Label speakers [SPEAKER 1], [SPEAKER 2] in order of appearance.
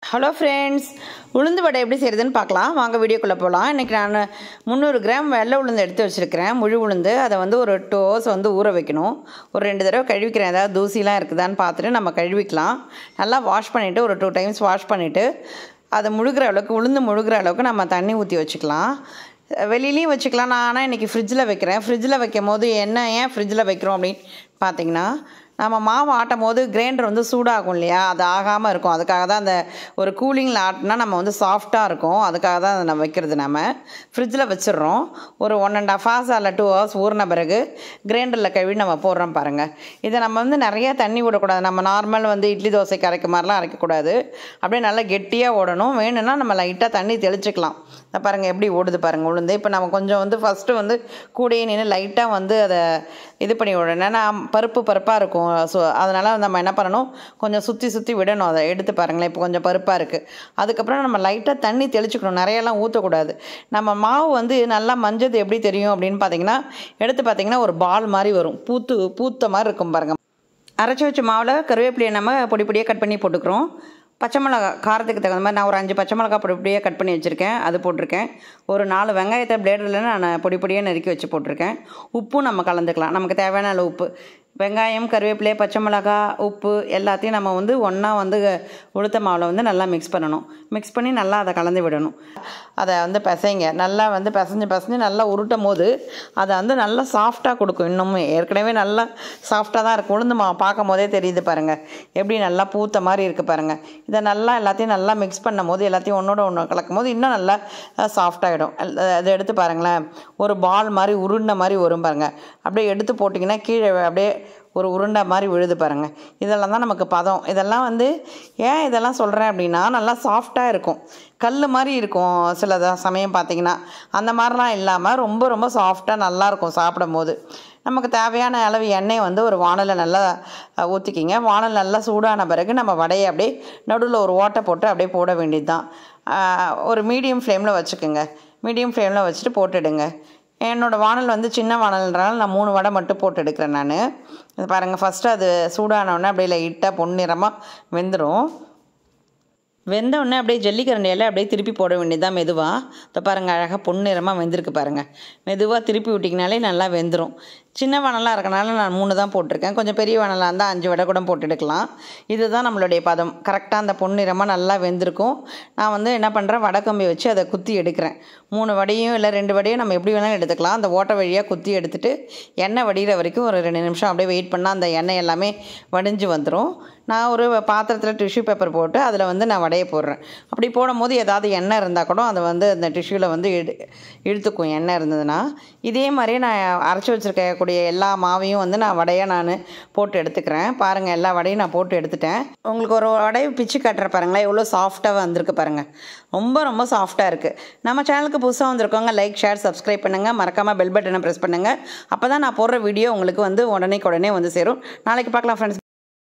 [SPEAKER 1] hello friends உளுந்து வடை எப்படி செய்கிறதுன்னு பார்க்கலாம் வாங்க வீடியோக்குள்ளே போகலாம் இன்றைக்கி நான் முந்நூறு கிராம் வெள்ளை உளுந்து எடுத்து வச்சுருக்கிறேன் முழு உளுந்து அதை வந்து ஒரு டூ ஹவர்ஸ் வந்து ஊற வைக்கணும் ஒரு ரெண்டு தடவை கழுவிக்கிறேன் ஏதாவது தூசிலாம் இருக்குதான்னு பார்த்துட்டு நம்ம கழுவிக்கலாம் நல்லா வாஷ் பண்ணிவிட்டு ஒரு டூ டைம்ஸ் வாஷ் பண்ணிவிட்டு அதை முழுகிற அளவுக்கு உளுந்து முழுகிற அளவுக்கு நம்ம தண்ணி ஊற்றி வச்சுக்கலாம் வெளியிலையும் வச்சுக்கலாம் நான் ஆனால் இன்றைக்கி ஃப்ரிட்ஜில் வைக்கிறேன் ஃப்ரிட்ஜில் வைக்கும் போது என்ன ஏன் ஃப்ரிட்ஜில் வைக்கிறோம் அப்படின்னு பார்த்தீங்கன்னா நம்ம மாவு ஆட்டும் போது கிரைண்டர் வந்து சூடாகும் இல்லையா அது ஆகாமல் இருக்கும் அதுக்காக தான் அந்த ஒரு கூலிங்கில் ஆட்டினா நம்ம வந்து சாஃப்டாக இருக்கும் அதுக்காக தான் அதை நம்ம வைக்கிறது நம்ம ஃப்ரிட்ஜில் வச்சிடுறோம் ஒரு ஒன் அண்ட் ஆஃப் ஹவர்ஸ் அல்ல டூ ஹவர்ஸ் ஊறின பிறகு கிரைண்டரில் கழுவி நம்ம போடுறோம் பாருங்கள் இதை நம்ம வந்து நிறைய தண்ணி விடக்கூடாது நம்ம நார்மல் வந்து இட்லி தோசைக்கு அரைக்க மாதிரிலாம் அரைக்கக்கூடாது அப்படியே நல்லா கெட்டியாக ஓடணும் வேணும்னா நம்ம லைட்டாக தண்ணி தெளிச்சுக்கலாம் இதை பாருங்கள் எப்படி ஓடுது பாருங்கள் உளுந்து இப்போ நம்ம கொஞ்சம் வந்து ஃபஸ்ட்டு வந்து கூடையே நின்று லைட்டாக வந்து அதை இது பண்ணி விடணும் ஏன்னா பருப்பு பருப்பாக இருக்கும் ஸோ அதனால் நம்ம என்ன பண்ணணும் கொஞ்சம் சுற்றி சுற்றி விடணும் அதை எடுத்து பாருங்களேன் இப்போ கொஞ்சம் பருப்பாக இருக்குது அதுக்கப்புறம் நம்ம லைட்டாக தண்ணி தெளிச்சுக்கணும் நிறையெல்லாம் ஊற்றக்கூடாது நம்ம மாவு வந்து நல்லா மஞ்சது எப்படி தெரியும் அப்படின்னு பார்த்தீங்கன்னா எடுத்து பார்த்தீங்கன்னா ஒரு பால் மாதிரி வரும் பூத்து பூத்த மாதிரி இருக்கும் பாருங்கள் அரைச்சி வச்ச மாவில் கருவேப்பிலையை நம்ம பொடி பொடியாக கட் பண்ணி போட்டுக்கிறோம் பச்சை மிளகா காரத்துக்கு தகுந்த மாதிரி நான் ஒரு அஞ்சு பச்சை மிளகா பொடி பொடியாக கட் பண்ணி வச்சுருக்கேன் அது போட்டிருக்கேன் ஒரு நாலு வெங்காயத்தை பிளேடில் நான் பொடி பொடியாக நறுக்கி வச்சு போட்டிருக்கேன் உப்பும் நம்ம கலந்துக்கலாம் நமக்கு தேவையான அளவு உப்பு வெங்காயம் கருவேப்பிலை பச்சை மிளகா உப்பு எல்லாத்தையும் நம்ம வந்து ஒன்றா வந்து உளுத்த மாவில் வந்து நல்லா மிக்ஸ் பண்ணணும் மிக்ஸ் பண்ணி நல்லா அதை கலந்து விடணும் அதை வந்து பிசைங்க நல்லா வந்து பிசைஞ்சு பிசைஞ்சு நல்லா உருட்டும் போது அதை வந்து நல்லா சாஃப்டாக கொடுக்கும் இன்னமும் ஏற்கனவே நல்லா சாஃப்டாக தான் இருக்கும் உளுந்து மாவு பார்க்கும் போதே தெரியுது பாருங்கள் எப்படி நல்லா பூத்த மாதிரி இருக்குது பாருங்கள் இதை நல்லா எல்லாத்தையும் நல்லா மிக்ஸ் பண்ணும் போது எல்லாத்தையும் ஒன்றோட ஒன்று கலக்கும் போது இன்னும் நல்லா சாஃப்டாகிடும் அதை எடுத்து பாருங்களேன் ஒரு பால் மாதிரி உருண்டை மாதிரி வரும் பாருங்கள் அப்படியே எடுத்து போட்டிங்கன்னா கீழே அப்படியே ஒரு உருண்டை மாதிரி விழுது பாருங்கள் இதெல்லாம் தான் நமக்கு பதம் இதெல்லாம் வந்து ஏன் இதெல்லாம் சொல்கிறேன் அப்படின்னா நல்லா சாஃப்டாக இருக்கும் கல் மாதிரி இருக்கும் சில த- சமயம் பார்த்தீங்கன்னா அந்த மாதிரிலாம் இல்லாமல் ரொம்ப ரொம்ப சாஃப்டாக நல்லாயிருக்கும் சாப்பிடும் போது நமக்கு தேவையான அளவு எண்ணெய் வந்து ஒரு வானலில் நல்லா அஹ், ஊற்றிக்கிங்க வானல் நல்லா சூடான பிறகு நம்ம வடையை அப்படியே நடுவில் ஒரு ஓட்டை போட்டு அப்படியே போட வேண்டியது தான் ஒரு மீடியம் ஃப்ளேமில் வச்சுக்கோங்க மீடியம் ஃப்ளேமில் வச்சுட்டு போட்டுடுங்க என்னோடய வானல் வந்து சின்ன வானல்ன்றனால நான் மூணு வடை மட்டும் போட்டு எடுக்கிறேன் நான் இது பாருங்கள் ஃபஸ்ட்டு அது சூடானவுடனே அப்படியே லைட்டாக பொன்னிறமாக வெந்துடும் வெந்த உடனே அப்படியே ஜல்லிக்கரண்டியால் அப்படியே திருப்பி போட வேண்டியதுதான் மெதுவாக இப்போ பாருங்கள் அழகாக பொன்னிறமாக வெந்திருக்கு பாருங்கள் மெதுவாக திருப்பி விட்டிங்கனாலே நல்லா வெந்துடும் சின்ன வானலாக இருக்கனால நான் மூணு தான் போட்டிருக்கேன் கொஞ்சம் பெரிய வானலாக இருந்தால் அஞ்சு வடை கூட போட்டு எடுக்கலாம் இதுதான் நம்மளுடைய பதம் கரெக்டாக அந்த பொன்னிறமாக நல்லா வெந்திருக்கும் நான் வந்து என்ன பண்ணுறேன் வடக்கம்பி வச்சு அதை குத்தி எடுக்கிறேன் மூணு வடையும் இல்லை ரெண்டு வடையும் நம்ம எப்படி வேணாலும் எடுத்துக்கலாம் அந்த ஓட்டை வழியாக குத்தி எடுத்துட்டு எண்ணெய் வடிகிற வரைக்கும் ஒரு ரெண்டு நிமிஷம் அப்படியே வெயிட் பண்ணால் அந்த எண்ணெய் எல்லாமே வடிஞ்சு வந்துடும் நான் ஒரு பாத்திரத்தில் டிஷ்யூ பேப்பர் போட்டு அதில் வந்து நான் வடையை போடுறேன் அப்படி போடும்போது ஏதாவது எண்ணெய் இருந்தால் கூட அதை வந்து அந்த டிஷ்யூவில் வந்து இழு இழுத்துக்கும் எண்ணெய் இருந்ததுன்னா இதே மாதிரியே நான் அரைச்சி வச்சுருக்கக்கூடிய எல்லா மாவையும் வந்து நான் வடையாக நான் போட்டு எடுத்துக்கிறேன் பாருங்கள் எல்லா வடையும் நான் போட்டு எடுத்துட்டேன் உங்களுக்கு ஒரு வடையை பிச்சு காட்டுற பாருங்களேன் எவ்வளோ சாஃப்டாக வந்திருக்கு பாருங்கள் ரொம்ப ரொம்ப சாஃப்டாக இருக்குது நம்ம சேனலுக்கு புதுசாக வந்திருக்கவங்க லைக் ஷேர் சப்ஸ்கிரைப் பண்ணுங்கள் மறக்காமல் பெல் பட்டனை ப்ரெஸ் பண்ணுங்கள் அப்போ தான் நான் போடுற வீடியோ உங்களுக்கு வந்து உடனே உடனே வந்து சேரும் நாளைக்கு பார்க்கலாம் ஃப்ரெண்ட்ஸ்